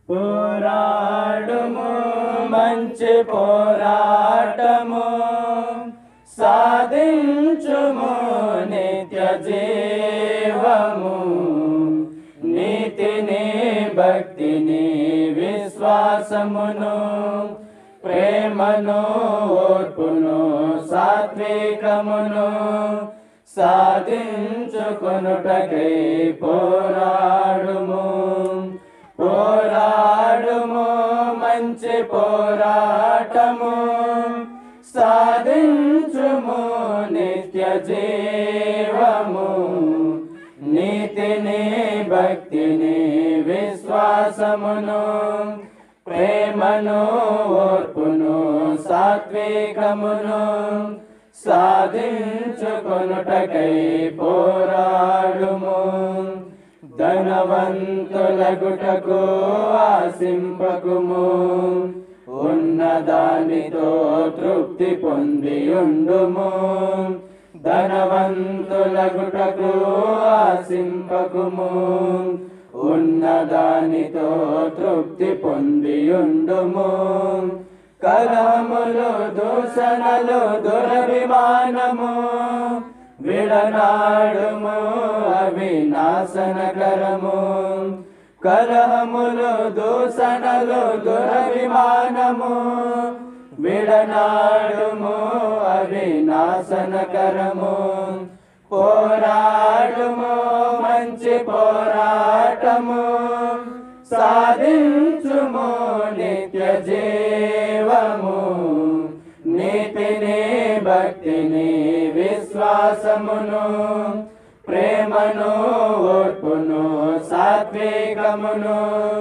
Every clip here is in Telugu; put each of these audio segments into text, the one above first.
పోరాడుము మంచి పోరాటము సాధించుము నిత్య జీవము నీతిని భక్తిని విశ్వాసమును ప్రేమను ఓర్పును సాత్వికమును సాధించుకొనుటకై పోరాడుము పోరాడుము మంచి పోరాటము సాధించుము నిత్య జీవము నీతిని భక్తిని విశ్వాసమును ప్రేమను ఓర్పును సాత్వికమును సాధించుకొనుటకై పోరాడుము ధనవంతులగుటకు ఆశింపకుము ఉన్నదానితో తృప్తి పొందియుండుము ధనవంతులగుటకు ఆశింపకుము ఉన్నదానితో తృప్తి పొందియుండుము కలములు దూషణలు దురభిమానము విడనాడుము అవి నాశనకరము కలహములు దూషణలు దురభిమానము విడనాడుము అవి నాశనకరము పోరాడుము మంచి పోరాటము సాధించుము నిత్య జీవము నీతిని భక్తిని విశ్వాసమును ప్రేమను ఓర్పును సాత్వికమును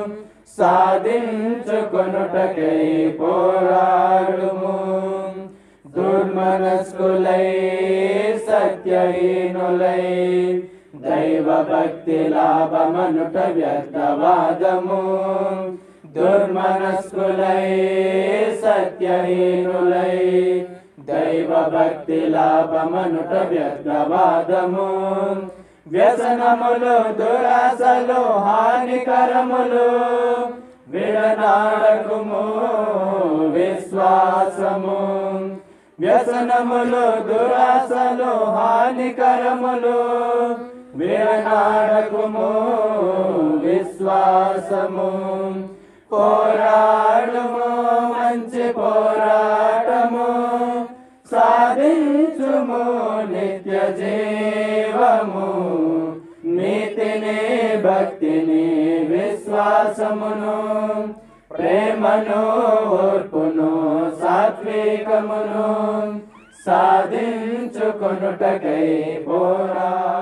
సాధించుకొనుటకై పోరాడుము దుర్మనస్కులై సత్యహీనులై దైవ భక్తి లాభమనుట వ్యర్థవాదము దుర్మనస్కులై సత్యహీనులై దైవ భక్తి లాభమనుట వ్యర్థవాదము వ్యసనములు దురాశలు హానికరములు విడనాడకుము విశ్వాసము వ్యసనములు దురాశలు హానికరములు విడనాడకుము విశ్వాసము పోరాడుము మంచి పోరాటము సాధించుము నిత్య జీవము నీతిని భక్తిని విశ్వాసమును ప్రేమను ఓర్పును సాత్వికమును సాధించుకొనుటకై పోరా